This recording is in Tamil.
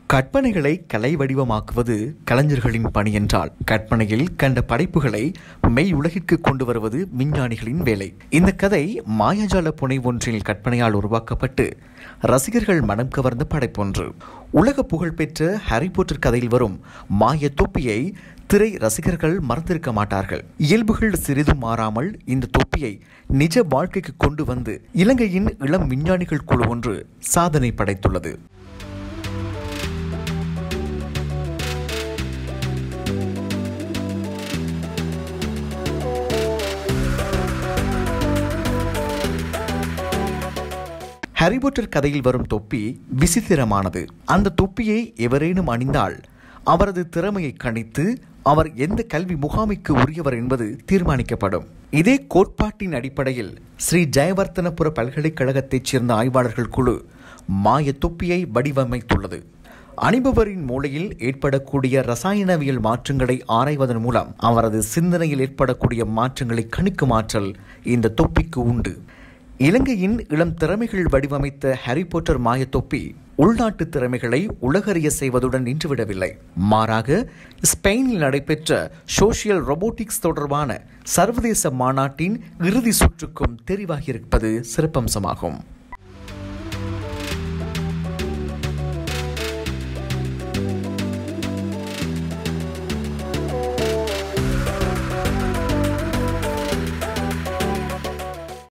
கற்பனைகளை கலை வடிவமாக்குவது கலைஞர்களின் பணி என்றால் கற்பனையில் கண்ட படைப்புகளை மெய் உலகிற்கு கொண்டு வருவது விஞ்ஞானிகளின் வேலை இந்த கதை மாயாஜால புனை ஒன்றில் கற்பனையால் உருவாக்கப்பட்டு ரசிகர்கள் மனம் கவர்ந்த படைப்பொன்று உலக புகழ்பெற்ற ஹாரி போட்டர் கதையில் வரும் மாய தொப்பியை திரை ரசிகர்கள் மறந்திருக்க மாட்டார்கள் இயல்புகள் சிறிதும் மாறாமல் இந்த தொப்பியை நிஜ வாழ்க்கைக்கு கொண்டு வந்து இலங்கையின் இளம் விஞ்ஞானிகள் குழு ஒன்று சாதனை படைத்துள்ளது ஹாரிபாட்டர் கதையில் வரும் தொப்பி விசித்திரமானது அந்த தொப்பியை எவரேனும் அணிந்தால் அவரது திறமையை கணித்து அவர் எந்த கல்வி முகாமைக்கு உரியவர் என்பது தீர்மானிக்கப்படும் இதே கோட்பாட்டின் அடிப்படையில் ஸ்ரீ ஜெயவர்த்தனபுர பல்கலைக்கழகத்தைச் சேர்ந்த ஆய்வாளர்கள் குழு மாய தொப்பியை வடிவமைத்துள்ளது அணிபவரின் மூளையில் ஏற்படக்கூடிய ரசாயனவியல் மாற்றங்களை ஆராய்வதன் மூலம் அவரது சிந்தனையில் ஏற்படக்கூடிய மாற்றங்களை கணிக்கும் ஆற்றல் இந்த தொப்பிக்கு உண்டு இலங்கையின் இளம் திறமைகள் வடிவமைத்த ஹாரி போட்டர் மாய தொப்பி உள்நாட்டு திறமைகளை உலகறிய செய்வதுடன் நின்றுவிடவில்லை மாறாக ஸ்பெயினில் நடைபெற்ற சோசியல் ரொபோட்டிக்ஸ் தொடர்பான சர்வதேச மாநாட்டின் இறுதி சுற்றுக்கும் தெரிவாகியிருப்பது சிறப்பம்சமாகும்